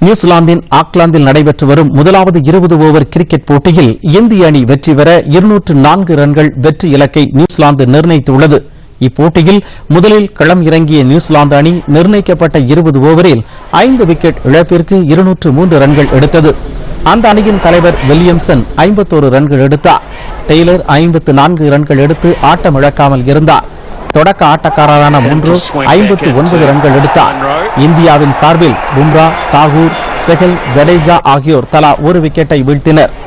நியூசிலாந்தின் ஆக்லாந்தில் நடைபெற்று வரும் முதலாவது இருபது ஓவர் கிரிக்கெட் போட்டியில் இந்திய அணி வெற்றி பெற இருநூற்று நான்கு ரன்கள் வெற்றி இலக்கை நியூசிலாந்து நிர்ணயித்துள்ளது இப்போட்டியில் முதலில் களம் இறங்கிய நியூசிலாந்து அணி நிர்ணயிக்கப்பட்ட இருபது ஓவரில் ஐந்து விக்கெட் இழப்பிற்கு இருநூற்று மூன்று ரன்கள் எடுத்தது அந்த அணியின் தலைவர் வில்லியம்சன் ஐம்பத்தோரு ரன்கள் எடுத்தார் டெய்லர் ஐம்பத்து நான்கு ரன்கள் எடுத்து ஆட்டம் இழக்காமல் இருந்தார் தொடக்க ஆட்டக்காரரான முன்று ஐம்பத்து ஒன்பது ரன்கள் எடுத்தார் இந்தியாவின் சார்பில் பும்ரா தாகூர் செகல் ஜடேஜா ஆகியோர் தலா ஒரு விக்கெட்டை வீழ்த்தினர்